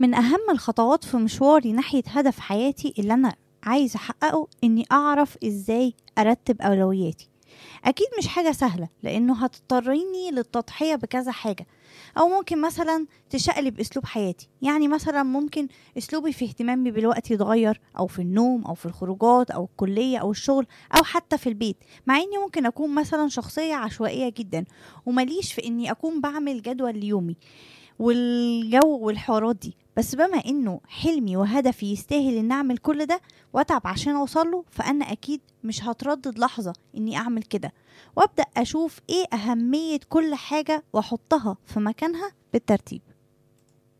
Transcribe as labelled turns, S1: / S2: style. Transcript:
S1: من أهم الخطوات في مشواري ناحية هدف حياتي اللي أنا عايزة أحققه إني أعرف إزاي أرتب أولوياتي أكيد مش حاجة سهلة لأنه هتضطريني للتضحية بكذا حاجة أو ممكن مثلا تشقلب أسلوب حياتي يعني مثلا ممكن أسلوبي في اهتمامي بالوقت يتغير أو في النوم أو في الخروجات أو الكلية أو الشغل أو حتى في البيت مع إني ممكن أكون مثلا شخصية عشوائية جدا ومليش في إني أكون بعمل جدول ليومي والجو والحوارات دي بس بما انه حلمي وهدفي يستاهل ان اعمل كل ده واتعب عشان اوصله فانا اكيد مش هتردد لحظه اني اعمل كده وابدا اشوف ايه اهميه كل حاجه واحطها في مكانها بالترتيب